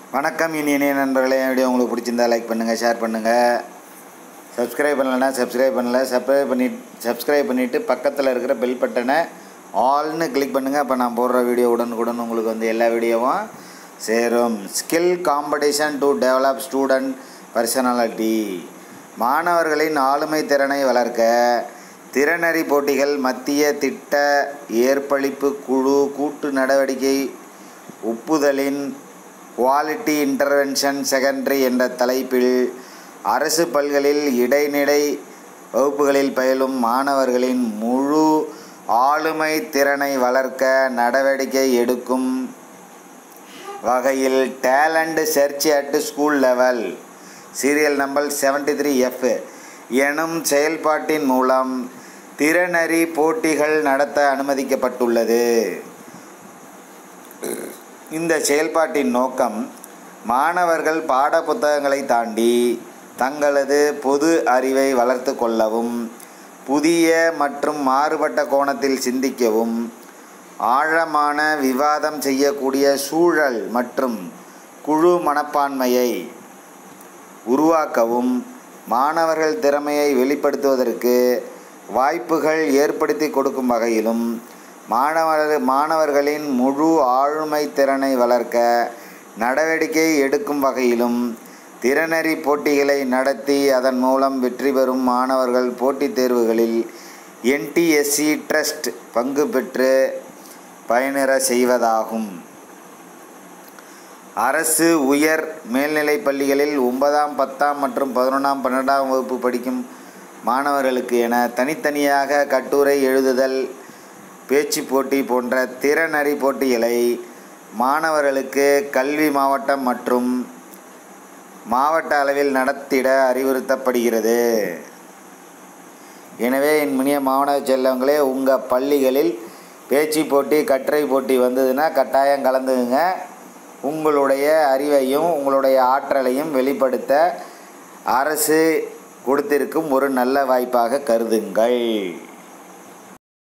வணக்கம் இனி இனிய நண்பர்களே என் வீடியோ உங்களுக்கு பிடிச்சிருந்தா லைக் பண்ணுங்கள் ஷேர் பண்ணுங்கள் சப்ஸ்கிரைப் பண்ணலைன்னா சப்ஸ்கிரைப் பண்ணல சப்ஸ்கிரைப் பண்ணி சப்ஸ்கிரைப் பண்ணிவிட்டு பக்கத்தில் இருக்கிற பெல் பட்டனை ஆல்னு கிளிக் பண்ணுங்கள் அப்போ நான் போடுற வீடியோ உடனுக்குடன் உங்களுக்கு வந்து எல்லா வீடியோவும் சேரும் skill competition to develop student personality மாணவர்களின் ஆளுமை திறனை வளர்க்க திறனறி போட்டிகள் மத்திய திட்ட ஏற்பளிப்பு குழு கூட்டு நடவடிக்கை ஒப்புதலின் குவாலிட்டி இன்டர்வென்ஷன் செகண்டரி என்ற தலைப்பில் அரசு பல்களில் இடைநிலை வகுப்புகளில் பயிலும் மாணவர்களின் முழு ஆளுமை திறனை வளர்க்க நடவடிக்கை எடுக்கும் வகையில் talent search at school level serial number seventy three F எனும் செயல்பாட்டின் மூலம் திறனறி போட்டிகள் நடத்த அனுமதிக்கப்பட்டுள்ளது இந்த செயல்பாட்டின் நோக்கம் மாணவர்கள் பாடப்புத்தகங்களை தாண்டி தங்களது பொது அறிவை வளர்த்து கொள்ளவும் புதிய மற்றும் மாறுபட்ட கோணத்தில் சிந்திக்கவும் ஆழமான விவாதம் செய்யக்கூடிய சூழல் மற்றும் குழு மனப்பான்மையை உருவாக்கவும் மாணவர்கள் திறமையை வெளிப்படுத்துவதற்கு வாய்ப்புகள் ஏற்படுத்தி கொடுக்கும் வகையிலும் மாணவர் மாணவர்களின் முழு ஆளுமை திறனை வளர்க்க நடவடிக்கை எடுக்கும் வகையிலும் திறனறி போட்டிகளை நடத்தி அதன் மூலம் வெற்றி பெறும் மாணவர்கள் போட்டித் தேர்வுகளில் என்டிஎஸ்சி ட்ரஸ்ட் பங்கு பெற்று பயனிற செய்வதாகும் அரசு உயர் மேல்நிலைப் பள்ளிகளில் ஒன்பதாம் பத்தாம் மற்றும் பதினொன்றாம் பன்னெண்டாம் வகுப்பு படிக்கும் மாணவர்களுக்கு என தனித்தனியாக கட்டுரை எழுதுதல் பேச்சு போட்டி போன்ற திறனறி போட்டிகளை மாணவர்களுக்கு கல்வி மாவட்டம் மற்றும் மாவட்ட அளவில் நடத்திட அறிவுறுத்தப்படுகிறது எனவே என் இனிய மாணவ செல்லவங்களே உங்கள் பள்ளிகளில் பேச்சு போட்டி கட்டுரை போட்டி வந்ததுன்னா கட்டாயம் கலந்துக்குங்க உங்களுடைய அறிவையும் உங்களுடைய ஆற்றலையும் வெளிப்படுத்த அரசு கொடுத்திருக்கும் ஒரு நல்ல வாய்ப்பாக கருதுங்கள்